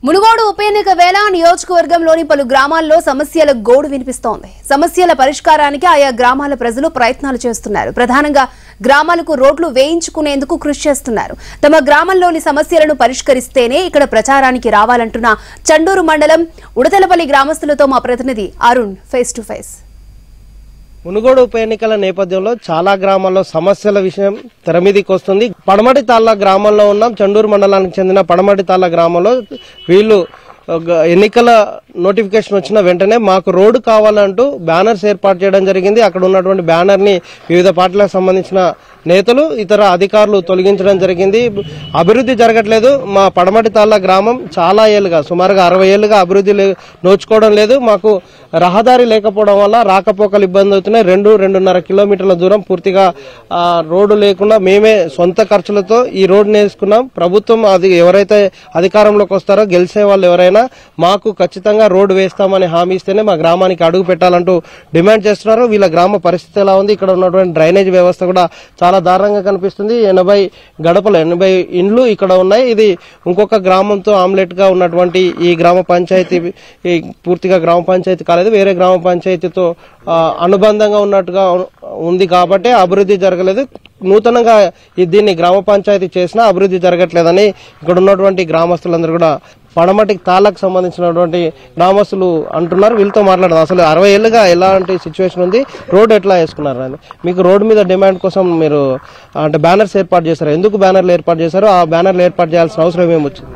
మునుగోడు ఉప ఎన్నిక వేళ నియోజకవర్గంలోని పలు గ్రామాల్లో సమస్యల గోడు వినిపిస్తోంది సమస్యల పరిష్కారానికి ఆయా గ్రామాల ప్రజలు ప్రయత్నాలు చేస్తున్నారు ప్రధానంగా గ్రామాలకు రోడ్లు వేయించుకునేందుకు కృషి చేస్తున్నారు తమ గ్రామంలోని సమస్యలను పరిష్కరిస్తేనే ఇక్కడ ప్రచారానికి రావాలంటున్న చండూరు మండలం ఉడతలపల్లి గ్రామస్తులతో మా ప్రతినిధి Arun face to face Munugodu ఉప ఎన్నికల నేపథ్యంలో చాలా గ్రామాల్లో సమస్యల విషయం తెరమీదికి వస్తుంది పడమటి తాళ్ళ గ్రామంలో ఉన్నాం చండూరు మండలానికి చెందిన పడమటి తాళ్ళ గ్రామంలో వీళ్ళు ఒక ఎన్నికల నోటిఫికేషన్ వచ్చిన వెంటనే మాకు రోడ్డు కావాలంటూ బ్యానర్స్ ఏర్పాటు చేయడం జరిగింది అక్కడ ఉన్నటువంటి బ్యానర్ ని వివిధ పార్టీలకు సంబంధించిన నేతలు ఇతర అధికారులు తొలగించడం జరిగింది అభివృద్ధి జరగట్లేదు మా పడమటి తాళ్ళ గ్రామం చాలా ఏళ్ళుగా సుమారుగా అరవై ఏళ్ళుగా అభివృద్ధి లే- నోచుకోవడం లేదు మాకు రహదారి లేకపోవడం వల్ల రాకపోకలు ఇబ్బంది అవుతున్నాయి రెండు రెండున్నర కిలోమీటర్ల దూరం పూర్తిగా ఆ, రోడ్డు లేకుండా మేమే సొంత ఖర్చులతో ఈ రోడ్డు వేసుకున్నాం ప్రభుత్వం అది ఎవరైతే అధికారంలోకి వస్తారో గెలిచే వాళ్ళు ఎవరైనా మాకు ఖచ్చితంగా రోడ్డు వేస్తామని హామీ ఇస్తేనే మా గ్రామానికి అడుగు పెట్టాలంటూ డిమాండ్ చేస్తున్నారు వీళ్ళ గ్రామ పరిస్థితి ఎలా ఉంది ఇక్కడ ఉన్నటువంటి డ్రైనేజ్ వ్యవస్థ కూడా చాలా దారుణంగా కనిపిస్తుంది ఎనభై గడపలు ఎనభై ఇండ్లు ఇక్కడ ఉన్నాయి ఇది ఇంకొక గ్రామంతో ఆమ్లెట్ గా ఉన్నటువంటి ఈ గ్రామ పంచాయతీ ఈ పూర్తిగా గ్రామ పంచాయతీ కాలేదు వేరే గ్రామ పంచాయతీతో ఆ, అనుబంధంగా ఉన్నట్టుగా ఉ- ఉంది కాబట్టి అభివృద్ధి జరగలేదు నూతనంగా ఈ దీన్ని గ్రామ పంచాయతీ చేసినా అభివృద్ధి జరగట్లేదని ఇక్కడ ఉన్నటువంటి గ్రామస్తులందరూ కూడా పడమటి తాళ్ళకు సంబంధించినటువంటి గ్రామస్తులు అంటున్నారు వీళ్ళతో మాట్లాడదాం అసలు అరవై ఏళ్ళుగా ఎలాంటి సిచ్యువేషన్ ఉంది రోడ్ ఎట్లా వేసుకున్నారు అని మీకు రోడ్డు మీద డిమాండ్ కోసం మీరు అంటే బ్యానర్స్ ఏర్పాటు చేశారు ఎందుకు బ్యానర్లు ఏర్పాటు చేశారు ఆ బ్యానర్లు ఏర్పాటు చేయాల్సిన అవసరం ఏమొచ్చింది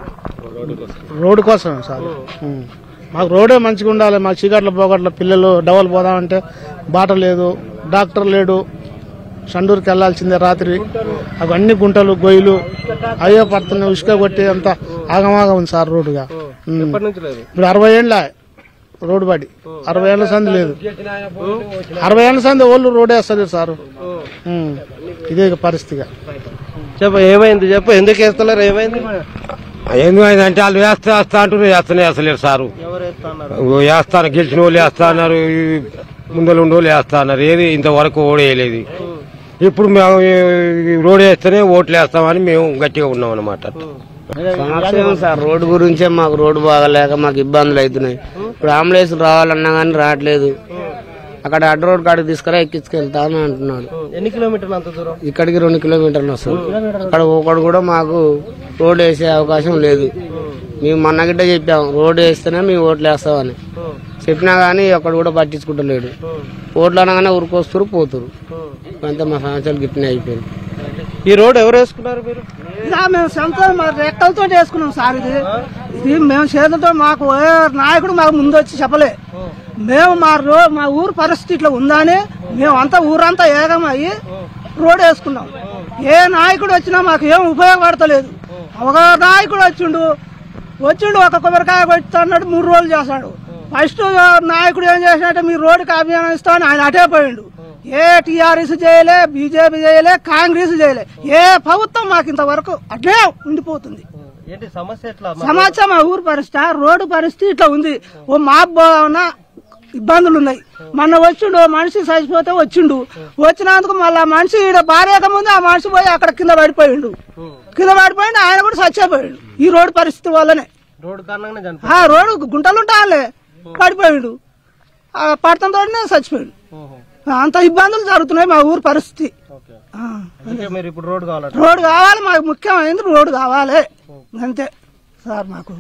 రోడ్డు కోసం సార్ ఉం. మాకు రోడే మంచిగా ఉండాలి మా చీకట్ల పోగట్ల పిల్లలు డబల్ పోదామంటే బాట లేదు డాక్టర్ లేడు సండూరుకి వెళ్లాల్సిందే రాత్రి అవి అన్ని గుంటలు గొయ్యలు అయ్యో పడుతున్నాయి ఉసుక కొట్టి అంత ఆగమాగా ఉంది సార్ రోడ్డుగా ఉం. ఎప్పటి నుంచి లేదు ఇప్పుడు అరవై ఏళ్ళ రోడ్డు పడి అరవై ఏళ్ళ సంది లేదు అరవై ఏళ్ళ సంది ఓళ్ళు రోడ్ వేస్తారు సార్ ఉం. ఇదే ఇక పరిస్థితిగా చెప్పు ఏమైంది చెప్పు ఎందుకు వేస్తలేరు ఏమైంది ఏమైందంటే వాళ్ళు వేస్తా వేస్తా అంటున్నారు వేస్తూనే వేస్తలేరు సారు ఎవరు వేస్తున్నారు ఓ వేస్తాను గెలిచిన వాళ్ళు వేస్తా అన్నారు ఈ ముందర ఉన్న వాళ్ళు వేస్తా అన్నారు ఏది ఇంతవరకు ఓడేయలేదు ఇప్పుడు మేము ఈ రోడ్ వేస్తేనే ఓట్లు వేస్తామని మేము గట్టిగా ఉన్నాం అనమాట సమస్య ఉంది సార్ రోడ్డు గురించే మాకు రోడ్డు బాగాలేక మాకు ఇబ్బందులు అవుతున్నాయి ఇప్పుడు అంబులెన్స్ రావాలన్నా కానీ రావట్లేదు అక్కడ అడ్డ రోడ్ కాడికి తీసుకురా ఎక్కించుకెళ్తా అని అంటున్నాడు ఎన్ని కిలోమీటర్లు అంత దూరం ఇక్కడికి రెండు కిలోమీటర్లు వస్తుంది అక్కడ ఒకడు కూడా మాకు రోడ్ వేసే అవకాశం లేదు మేము మొన్న గిట్ట చెప్పాం రోడ్ వేస్తేనే మేము ఓట్లు వేస్తామని చెప్పినా కానీ ఒక్కడు కూడా పట్టించుకుంటలేడు ఓట్లు అనగానే ఉరికొస్తారు పోతురు అంతే మా సమస్యలు గిట్టినే అయిపోయింది ఈ రోడ్ ఎవరు వేసుకున్నారు మీరు ఇలా మేము సొంత మా రెక్కలతో చేసుకున్నాం సార్ ఇది ఇది మేము చేతులతో మాకు ఏ నాయకుడు మాకు ముందు వచ్చి చెప్పలే మేము మా రో మా ఊరు పరిస్థితి ఇట్లా ఉందని మేము అంతా ఊరంతా ఏకమయ్యి రోడ్ వేసుకున్నాం ఏ నాయకుడు వచ్చినా మాకు ఏం ఉపయోగపడతలేదు ఒక నాయకుడు వచ్చిండు వచ్చిండు ఒక కొబ్బరికాయ కొట్టున్నాడు మూడు రోజులు చేస్తాడు ఫస్ట్ నాయకుడు ఏం చేసినట్టే మీ రోడ్డుకి అభియానం ఇస్తామని ఆయన అటే పోయిండు ఏ టీఆర్ఎస్ చేయలే బీజేపీ చేయలే కాంగ్రెస్ చేయలే ఏ ప్రభుత్వం మాకు ఇంతవరకు అట్లే ఉండిపోతుంది ఏంటి సమస్య ఎట్లా సమాచారం మా ఊరు పరిస్థితి రోడ్డు పరిస్థితి ఇట్లా ఉంది ఓ మా భావన ఇబ్బందులు ఉన్నాయి మొన్న వచ్చిండు ఓ మనిషి చచ్చిపోతే వచ్చిండు వచ్చినందుకు మళ్ళీ ఆ మనిషి ఈడ భార్యక ముందు ఆ మనిషి పోయి అక్కడ కింద పడిపోయిండు కింద పడిపోయిండు ఆయన కూడా చచ్చిపోయిండు ఈ రోడ్డు పరిస్థితి వల్లనే రోడ్డు కారణంగానే చనిపోయింది ఆ రోడ్డు గుంటలు ఉంటాలే పడిపోయిండు ఆ పడతంతోనే చచ్చిపోయిండు అంత ఇబ్బందులు జరుగుతున్నాయి మా ఊరు పరిస్థితి ఓకే ఆ. అందుకే మీరు ఇప్పుడు రోడ్డు కావాలంట రోడ్డు కావాలి మాకు ముఖ్యమైనది రోడ్డు కావాలి అంతే సార్ మాకు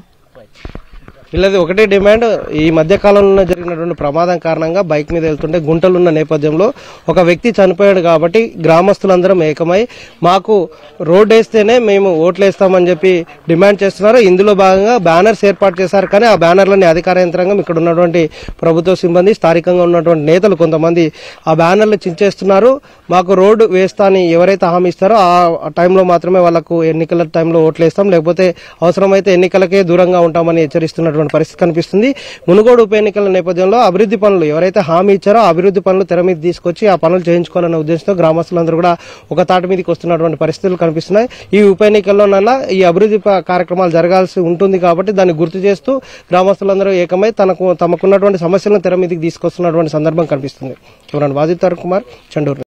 వీళ్ళది ఒకటే డిమాండ్ ఈ మధ్య కాలంలో జరిగినటువంటి ప్రమాదం కారణంగా బైక్ మీద వెళ్తుంటే గుంటలున్న నేపథ్యంలో ఒక వ్యక్తి చనిపోయాడు కాబట్టి గ్రామస్తులందరం ఏకమై మాకు రోడ్ వేస్తేనే మేము ఓట్లు వేస్తామని చెప్పి డిమాండ్ చేస్తున్నారు ఇందులో భాగంగా బ్యానర్స్ ఏర్పాటు చేశారు కానీ ఆ బ్యానర్లని అధికార యంత్రాంగం ఇక్కడ ఉన్నటువంటి ప్రభుత్వ సిబ్బంది స్థానికంగా ఉన్నటువంటి నేతలు కొంతమంది ఆ బ్యానర్లు చించేస్తున్నారు మాకు రోడ్డు వేస్తా అని ఎవరైతే హామీ ఇస్తారో ఆ టైంలో మాత్రమే వాళ్ళకు ఎన్నికల టైంలో ఓట్లు వేస్తాం లేకపోతే అవసరమైతే ఎన్నికలకే దూరంగా ఉంటామని హెచ్చరిస్తున్నటువంటి పరిస్థితి కనిపిస్తుంది మునుగోడు ఉప ఎన్నికల నేపథ్యంలో అభివృద్ధి పనులు ఎవరైతే హామీ ఇచ్చారో ఆ అభివృద్ధి పనులు తెర మీద తీసుకొచ్చి ఆ పనులు చేయించుకోవాలనే ఉద్దేశంతో గ్రామస్తులందరూ కూడా ఒక తాటి మీదకి వస్తున్నటువంటి పరిస్థితులు కనిపిస్తున్నాయి ఈ ఉప ఎన్నికల్లోనన్నా ఈ అభివృద్ధి ప- కార్యక్రమాలు జరగాల్సి ఉంటుంది కాబట్టి దాన్ని గుర్తు చేస్తూ గ్రామస్తులందరూ ఏకమై తనకు తమకున్నటువంటి సమస్యలను తెర మీదకి తీసుకొస్తున్నటువంటి సందర్భం కనిపిస్తుంది ఎవరన్నా వాజిత్ కుమార్ చండూరు